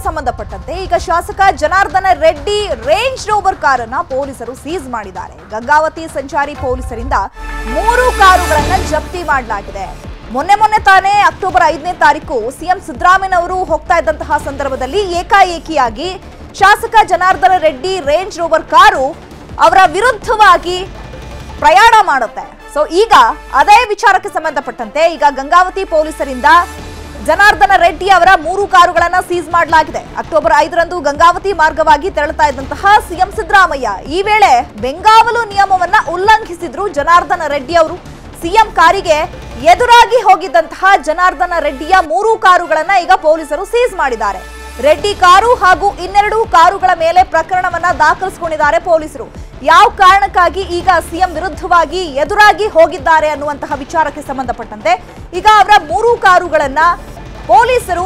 ಸಂಬಂಧಪಟ್ಟಂತೆ ಈಗ ಶಾಸಕ ಜನಾರ್ದನ ರೆಡ್ಡಿ ರೇಂಜ್ ರೋವರ್ ಕಾರನ್ನ ಪೊಲೀಸರು ಸೀಸ್ ಮಾಡಿದ್ದಾರೆ ಗಂಗಾವತಿ ಸಂಚಾರಿ ಪೊಲೀಸರಿಂದ ಮೂರು ಕಾರುಗಳನ್ನ ಜಪ್ತಿ ಮಾಡಲಾಗಿದೆ ಮೊನ್ನೆ ಮೊನ್ನೆ ತಾನೇ ಅಕ್ಟೋಬರ್ ಐದನೇ ತಾರೀಕು ಸಿಎಂ ಸಿದ್ದರಾಮಯ್ಯನವರು ಹೋಗ್ತಾ ಇದ್ದಂತಹ ಸಂದರ್ಭದಲ್ಲಿ ಏಕಾಏಕಿಯಾಗಿ ಶಾಸಕ Janardhana Reddy Range Rover car ಅವರ ವಿರುದ್ಧವಾಗಿ ಪ್ರಯಾಣ ಮಾಡುತ್ತೆ ಸೊ ಈಗ ಅದೇ ವಿಚಾರಕ್ಕೆ ಸಂಬಂಧಪಟ್ಟಂತೆ ಈಗ ಗಂಗಾವತಿ ಪೊಲೀಸರಿಂದ ಜನಾರ್ದನ ರೆಡ್ಡಿ ಅವರ ಮೂರು ಕಾರುಗಳನ್ನ ಸೀಸ್ ಮಾಡಲಾಗಿದೆ ಅಕ್ಟೋಬರ್ ಐದರಂದು ಗಂಗಾವತಿ ಮಾರ್ಗವಾಗಿ ತೆರಳುತ್ತಾ ಇದ್ದಂತಹ ಸಿಎಂ ಸಿದ್ದರಾಮಯ್ಯ ಈ ವೇಳೆ ಬೆಂಗಾವಲು ನಿಯಮವನ್ನ ಉಲ್ಲಂಘಿಸಿದ್ರು ಜನಾರ್ದನ ರೆಡ್ಡಿ ಅವರು ಸಿಎಂ ಕಾರಿಗೆ ಎದುರಾಗಿ ಹೋಗಿದ್ದಂತಹ ಜನಾರ್ದನ ರೆಡ್ಡಿಯ ಮೂರು ಕಾರುಗಳನ್ನ ಈಗ ಪೊಲೀಸರು ಸೀಸ್ ಮಾಡಿದ್ದಾರೆ ರೆಡ್ಡಿ ಕಾರು ಹಾಗೂ ಇನ್ನೆರಡು ಕಾರುಗಳ ಮೇಲೆ ಪ್ರಕರಣವನ್ನ ದಾಖಲಿಸಿಕೊಂಡಿದ್ದಾರೆ ಪೊಲೀಸರು ಯಾವ ಕಾರಣಕ್ಕಾಗಿ ಈಗ ಸಿಎಂ ವಿರುದ್ಧವಾಗಿ ಎದುರಾಗಿ ಹೋಗಿದ್ದಾರೆ ಅನ್ನುವಂತಹ ವಿಚಾರಕ್ಕೆ ಸಂಬಂಧಪಟ್ಟಂತೆ ಈಗ ಅವರ ಮೂರು ಕಾರುಗಳನ್ನ ಪೊಲೀಸರು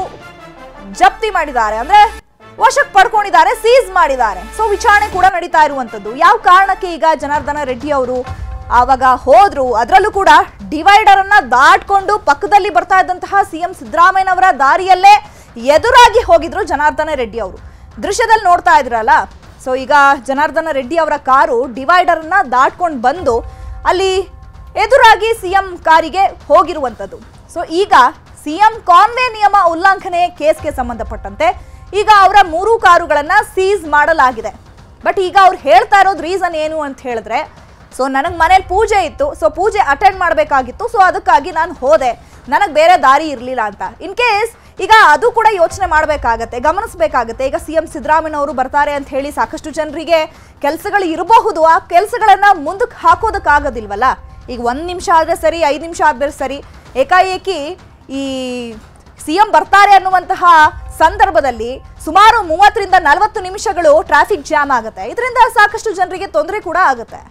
ಜಪ್ತಿ ಮಾಡಿದ್ದಾರೆ ಅಂದ್ರೆ ವಶಕ್ಕೆ ಪಡ್ಕೊಂಡಿದ್ದಾರೆ ಸೀಸ್ ಮಾಡಿದ್ದಾರೆ ಸೊ ವಿಚಾರಣೆ ಕೂಡ ನಡೀತಾ ಇರುವಂತದ್ದು ಯಾವ ಕಾರಣಕ್ಕೆ ಈಗ ಜನಾರ್ದನ ರೆಡ್ಡಿ ಅವರು ಆವಾಗ ಹೋದ್ರು ಅದರಲ್ಲೂ ಕೂಡ ಡಿವೈಡರ್ ಅನ್ನ ದಾಟ್ಕೊಂಡು ಪಕ್ಕದಲ್ಲಿ ಬರ್ತಾ ಇದ್ದಂತಹ ಸಿಎಂ ಸಿದ್ದರಾಮಯ್ಯನವರ ದಾರಿಯಲ್ಲೇ ಎದುರಾಗಿ ಹೋಗಿದ್ರು ಜನಾರ್ದನ ರೆಡ್ಡಿ ಅವರು ದೃಶ್ಯದಲ್ಲಿ ನೋಡ್ತಾ ಇದ್ರಲ್ಲ ಸೊ ಈಗ ಜನಾರ್ದನ ರೆಡ್ಡಿ ಅವರ ಕಾರು ಡಿವೈಡರ್ ಅನ್ನ ದಾಟ್ಕೊಂಡು ಬಂದು ಅಲ್ಲಿ ಎದುರಾಗಿ ಸಿಎಂ ಕಾರಿಗೆ ಹೋಗಿರುವಂಥದ್ದು ಸೊ ಈಗ ಸಿಎಂ ಕಾನ್ವೆ ನಿಯಮ ಉಲ್ಲಂಘನೆ ಕೇಸ್ಗೆ ಸಂಬಂಧಪಟ್ಟಂತೆ ಈಗ ಅವರ ಮೂರು ಕಾರುಗಳನ್ನ ಸೀಸ್ ಮಾಡಲಾಗಿದೆ ಬಟ್ ಈಗ ಅವ್ರು ಹೇಳ್ತಾ ಇರೋದು ರೀಸನ್ ಏನು ಅಂತ ಹೇಳಿದ್ರೆ ಸೊ ನನಗೆ ಮನೇಲಿ ಪೂಜೆ ಇತ್ತು ಸೊ ಪೂಜೆ ಅಟೆಂಡ್ ಮಾಡಬೇಕಾಗಿತ್ತು ಸೊ ಅದಕ್ಕಾಗಿ ನಾನು ಹೋದೆ ನನಗೆ ಬೇರೆ ದಾರಿ ಇರಲಿಲ್ಲ ಅಂತ ಇನ್ ಕೇಸ್ ಈಗ ಅದು ಕೂಡ ಯೋಚನೆ ಮಾಡಬೇಕಾಗತ್ತೆ ಗಮನಿಸಬೇಕಾಗತ್ತೆ ಈಗ ಸಿ ಎಂ ಸಿದ್ದರಾಮಯ್ಯನವರು ಬರ್ತಾರೆ ಅಂತ ಹೇಳಿ ಸಾಕಷ್ಟು ಜನರಿಗೆ ಕೆಲಸಗಳು ಇರಬಹುದು ಆ ಕೆಲಸಗಳನ್ನ ಮುಂದಕ್ಕೆ ಹಾಕೋದಕ್ಕಾಗೋದಿಲ್ವಲ್ಲ ಈಗ ಒಂದು ನಿಮಿಷ ಆದರೆ ಸರಿ ಐದು ನಿಮಿಷ ಆದ್ಮೇಲೆ ಸರಿ ಏಕಾಏಕಿ ಈ ಸಿ ಎಂ ಬರ್ತಾರೆ ಅನ್ನುವಂತಹ ಸಂದರ್ಭದಲ್ಲಿ ಸುಮಾರು ಮೂವತ್ತರಿಂದ ನಲವತ್ತು ನಿಮಿಷಗಳು ಟ್ರಾಫಿಕ್ ಜಾಮ್ ಆಗುತ್ತೆ ಇದರಿಂದ ಸಾಕಷ್ಟು ಜನರಿಗೆ ತೊಂದರೆ ಕೂಡ ಆಗುತ್ತೆ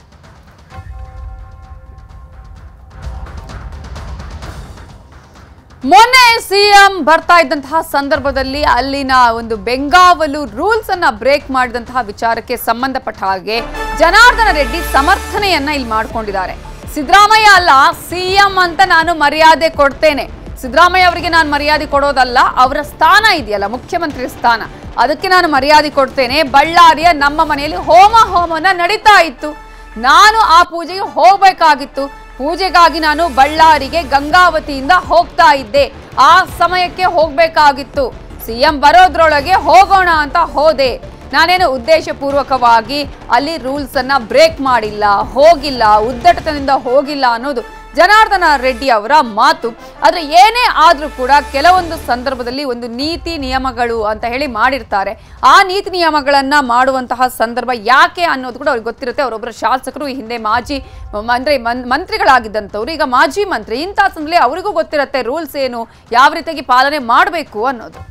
ಮೊನ್ನೆ ಸಿಎಂ ಬರ್ತಾ ಇದ್ದಂತಹ ಸಂದರ್ಭದಲ್ಲಿ ಅಲ್ಲಿನ ಒಂದು ಬೆಂಗಾವಲು ರೂಲ್ಸ್ ಅನ್ನ ಬ್ರೇಕ್ ಮಾಡಿದಂತಹ ವಿಚಾರಕ್ಕೆ ಸಂಬಂಧಪಟ್ಟ ಹಾಗೆ ಜನಾರ್ದನ ರೆಡ್ಡಿ ಸಮರ್ಥನೆಯನ್ನ ಇಲ್ಲಿ ಮಾಡ್ಕೊಂಡಿದ್ದಾರೆ ಸಿದ್ದರಾಮಯ್ಯ ಅಲ್ಲ ಸಿಎಂ ಅಂತ ನಾನು ಮರ್ಯಾದೆ ಕೊಡ್ತೇನೆ ಸಿದ್ದರಾಮಯ್ಯ ಅವರಿಗೆ ನಾನು ಮರ್ಯಾದೆ ಕೊಡೋದಲ್ಲ ಅವರ ಸ್ಥಾನ ಇದೆಯಲ್ಲ ಮುಖ್ಯಮಂತ್ರಿ ಸ್ಥಾನ ಅದಕ್ಕೆ ನಾನು ಮರ್ಯಾದೆ ಕೊಡ್ತೇನೆ ಬಳ್ಳಾರಿಯ ನಮ್ಮ ಮನೆಯಲ್ಲಿ ಹೋಮ ಹೋಮನ ನಡೀತಾ ಇತ್ತು ನಾನು ಆ ಪೂಜೆಗೆ ಹೋಗ್ಬೇಕಾಗಿತ್ತು ಪೂಜೆಗಾಗಿ ನಾನು ಬಳ್ಳಾರಿಗೆ ಗಂಗಾವತಿಯಿಂದ ಹೋಗ್ತಾ ಇದ್ದೆ ಆ ಸಮಯಕ್ಕೆ ಹೋಗ್ಬೇಕಾಗಿತ್ತು ಸಿಎಂ ಬರೋದ್ರೊಳಗೆ ಹೋಗೋಣ ಅಂತ ಹೋದೆ ನಾನೇನು ಉದ್ದೇಶಪೂರ್ವಕವಾಗಿ ಅಲ್ಲಿ ರೂಲ್ಸ್ ಅನ್ನ ಬ್ರೇಕ್ ಮಾಡಿಲ್ಲ ಹೋಗಿಲ್ಲ ಉದ್ದಟತನದಿಂದ ಹೋಗಿಲ್ಲ ಅನ್ನೋದು ಜನಾರ್ದನ ರೆಡ್ಡಿ ಅವರ ಮಾತು ಆದ್ರೆ ಏನೇ ಆದ್ರೂ ಕೂಡ ಕೆಲವೊಂದು ಸಂದರ್ಭದಲ್ಲಿ ಒಂದು ನೀತಿ ನಿಯಮಗಳು ಅಂತ ಹೇಳಿ ಮಾಡಿರ್ತಾರೆ ಆ ನೀತಿ ನಿಯಮಗಳನ್ನ ಮಾಡುವಂತಹ ಸಂದರ್ಭ ಯಾಕೆ ಅನ್ನೋದು ಕೂಡ ಅವ್ರಿಗೆ ಗೊತ್ತಿರುತ್ತೆ ಅವರೊಬ್ಬರ ಶಾಸಕರು ಈ ಹಿಂದೆ ಮಾಜಿ ಮ- ಅಂದ್ರೆ ಮನ್- ಮಂತ್ರಿಗಳಾಗಿದ್ದಂಥವ್ರು ಈಗ ಮಾಜಿ ಮಂತ್ರಿ ಇಂಥ ಸಂದರ್ಭದಲ್ಲಿ ಅವರಿಗೂ ಗೊತ್ತಿರುತ್ತೆ ರೂಲ್ಸ್ ಏನು ಯಾವ ರೀತಿಯಾಗಿ ಪಾಲನೆ ಮಾಡಬೇಕು ಅನ್ನೋದು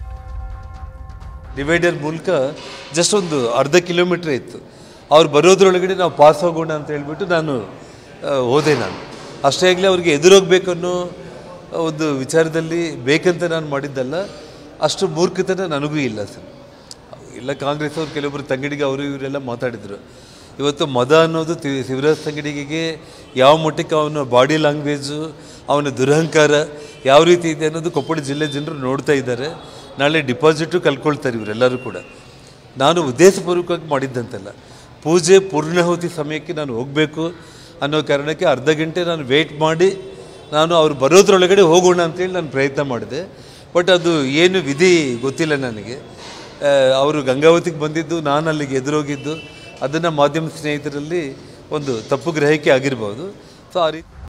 ಡಿವೈಡರ್ ಮೂಲಕ ಜಸ್ಟ್ ಒಂದು ಅರ್ಧ ಕಿಲೋಮೀಟ್ರ್ ಇತ್ತು ಅವ್ರು ಬರೋದ್ರೊಳಗಡೆ ನಾವು ಪಾಸ್ ಹೋಗೋಣ ಅಂತ ಹೇಳ್ಬಿಟ್ಟು ನಾನು ಆ, ಹೋದೆ ನಾನು ಅಷ್ಟೇ ಆಗಲಿ ಅವ್ರಿಗೆ ಎದುರೋಗ್ಬೇಕು ಅನ್ನೋ ಒಂದು ವಿಚಾರದಲ್ಲಿ ಬೇಕಂತ ನಾನು ಮಾಡಿದ್ದಲ್ಲ ಅಷ್ಟು ಮೂರ್ಖತನ ನನಗೂ ಇಲ್ಲ ಸರ್ ಇಲ್ಲ ಕಾಂಗ್ರೆಸ್ ಅವ್ರು ಕೆಲವೊಬ್ಬರು ತಂಗಡಿಗೆ ಅವರು ಇವರೆಲ್ಲ ಮಾತಾಡಿದರು ಇವತ್ತು ಮದ ಅನ್ನೋದು ತಿ- ಶಿವರಾಜ್ ತಂಗಡಿಗೆ ಯಾವ ಮಟ್ಟಕ್ಕೆ ಅವನ ಬಾಡಿ ಲ್ಯಾಂಗ್ವೇಜು ಅವನ ದುರಹಂಕಾರ ಯಾವ ರೀತಿ ಇದೆ ಅನ್ನೋದು ಕೊಪ್ಪಳ ಜಿಲ್ಲೆ ಜನರು ನೋಡ್ತಾ ಇದ್ದಾರೆ ನಾಳೆ ಡಿಪಾಸಿಟು ಕಲ್ಕೊಳ್ತಾರೆ ಇವರೆಲ್ಲರೂ ಕೂಡ ನಾನು ಉದ್ದೇಶಪೂರ್ವಕವಾಗಿ ಮಾಡಿದ್ದಂತಲ್ಲ ಪೂಜೆ ಪೂರ್ಣಾಹುತಿ ಸಮಯಕ್ಕೆ ನಾನು ಹೋಗಬೇಕು ಅನ್ನೋ ಕಾರಣಕ್ಕೆ ಅರ್ಧ ಗಂಟೆ ನಾನು ವೆಯ್ಟ್ ಮಾಡಿ ನಾನು ಅವ್ರು ಬರೋದ್ರೊಳಗಡೆ ಹೋಗೋಣ ಅಂತೇಳಿ ನಾನು ಪ್ರಯತ್ನ ಮಾಡಿದೆ ಬಟ್ ಅದು ಏನು ವಿಧಿ ಗೊತ್ತಿಲ್ಲ ನನಗೆ ಆ, ಅವರು ಗಂಗಾವತಿಗೆ ಬಂದಿದ್ದು ನಾನು ಅಲ್ಲಿಗೆ ಎದುರೋಗಿದ್ದು ಅದನ್ನು ಮಾಧ್ಯಮ ಸ್ನೇಹಿತರಲ್ಲಿ ಒಂದು ತಪ್ಪು ಗ್ರಹಿಕೆ ಆಗಿರ್ಬೋದು ಸೊ ಆ ರೀತಿ